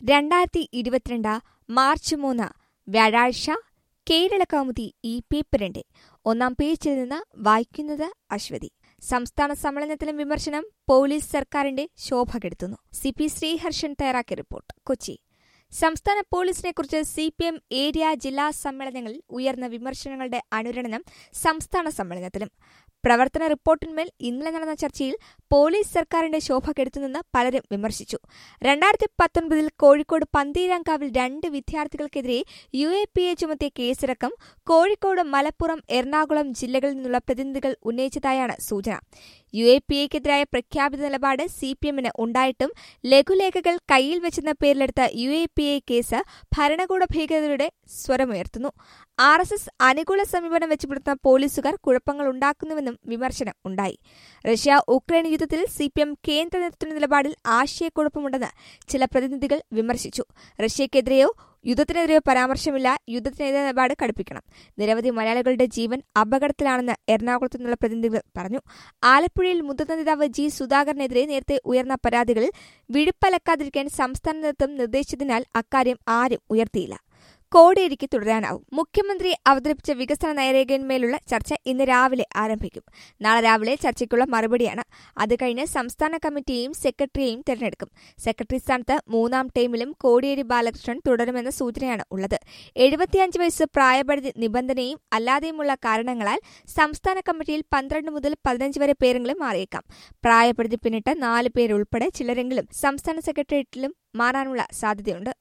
രണ്ടായിരത്തി ഇരുപത്തിരണ്ട് മാർച്ച് മൂന്ന് വ്യാഴാഴ്ച കേരള കൗമുദി ഈ പേപ്പറിന്റെ ഒന്നാം പേജിൽ നിന്ന് വായിക്കുന്നത് അശ്വതി സംസ്ഥാന സമ്മേളനത്തിലും വിമർശനം പോലീസ് സർക്കാരിന്റെ ശോഭ കെടുത്തുന്നു സി പി ശ്രീഹർഷൻ തയ്യാറാക്കിയ റിപ്പോർട്ട് കൊച്ചി സംസ്ഥാന പോലീസിനെക്കുറിച്ച് സി പി എം ഏരിയ ജില്ലാ സമ്മേളനങ്ങളിൽ ഉയർന്ന വിമർശനങ്ങളുടെ അനുരണനം സംസ്ഥാന സമ്മേളനത്തിലും പ്രവർത്തന റിപ്പോർട്ടിന്മേൽ ഇന്നലെ നടന്ന ചർച്ചയിൽ പോലീസ് സർക്കാരിന്റെ ശോഭ കെടുത്തുനിന്ന് പലരും വിമർശിച്ചു രണ്ടായിരത്തി പത്തൊൻപതിൽ കോഴിക്കോട് പന്തീരാങ്കാവിൽ രണ്ട് വിദ്യാർത്ഥികൾക്കെതിരെ യു എ പി എ ചുമത്തിയ കേസടക്കം കോഴിക്കോട് മലപ്പുറം എറണാകുളം ജില്ലകളിൽ നിന്നുള്ള പ്രതിനിധികൾ ഉന്നയിച്ചതായാണ് സൂചന യു എ പി എക്കെതിരായ പ്രഖ്യാപിത നിലപാട് സി പി എമ്മിന് ഉണ്ടായിട്ടും ലഘുലേഖകൾ കയ്യിൽ വെച്ചെന്ന പേരിലെടുത്ത U A P A case ഭരണകൂട ഭീകരതയുടെ സ്വരമുയർത്തുന്നു ആർ എസ് എസ് അനുകൂല സമീപനം വെച്ചുപുലർത്തുന്ന പോലീസുകാർ കുഴപ്പങ്ങൾ ഉണ്ടാക്കുന്നുവെന്നും വിമർശനം ഉണ്ടായി റഷ്യ ഉക്രൈൻ യുദ്ധത്തിൽ സി പി എം കേന്ദ്ര നേതൃത്വത്തിന്റെ നിലപാടിൽ ആശയക്കുഴപ്പമുണ്ടെന്ന് ചില പ്രതിനിധികൾ വിമർശിച്ചു റഷ്യക്കെതിരെയോ യുദ്ധത്തിനെതിരെയോ പരാമർശമില്ല യുദ്ധത്തിനെതിരെ നിലപാട് കടുപ്പിക്കണം നിരവധി മലയാളികളുടെ ജീവൻ അപകടത്തിലാണെന്ന് എറണാകുളത്തു നിന്നുള്ള പ്രതിനിധികൾ പറഞ്ഞു ആലപ്പുഴയിൽ മുതിർന്ന നേതാവ് ജി സുധാകരനെതിരെ നേരത്തെ ഉയർന്ന പരാതികളിൽ വിഴുപ്പലക്കാതിരിക്കാൻ സംസ്ഥാന നേതൃത്വം നിർദ്ദേശിച്ചതിനാൽ അക്കാര്യം ആരും ഉയർത്തിയില്ല കോടിയേരിക്ക് തുടരാനാവും മുഖ്യമന്ത്രി അവതരിപ്പിച്ച വികസന നയരേഖയിന്മേലുള്ള ചർച്ച ഇന്ന് രാവിലെ ആരംഭിക്കും നാളെ രാവിലെ ചർച്ചയ്ക്കുള്ള മറുപടിയാണ് അത് കഴിഞ്ഞ് സംസ്ഥാന കമ്മിറ്റിയെയും സെക്രട്ടറിയെയും തെരഞ്ഞെടുക്കും സെക്രട്ടറി സ്ഥാനത്ത് മൂന്നാം ടൈമിലും കോടിയേരി ബാലകൃഷ്ണൻ തുടരുമെന്ന സൂചനയാണ് ഉള്ളത് എഴുപത്തിയഞ്ച് വയസ്സ് പ്രായപരിധി നിബന്ധനയും അല്ലാതെയുമുള്ള കാരണങ്ങളാൽ സംസ്ഥാന കമ്മിറ്റിയിൽ പന്ത്രണ്ട് മുതൽ പതിനഞ്ച് വരെ പേരെങ്കിലും മാറിയേക്കാം പ്രായപരിധി പിന്നിട്ട് നാല് പേരുൾപ്പെടെ ചിലരെങ്കിലും സംസ്ഥാന സെക്രട്ടേറിയറ്റിലും മാറാനുള്ള സാധ്യതയുണ്ട്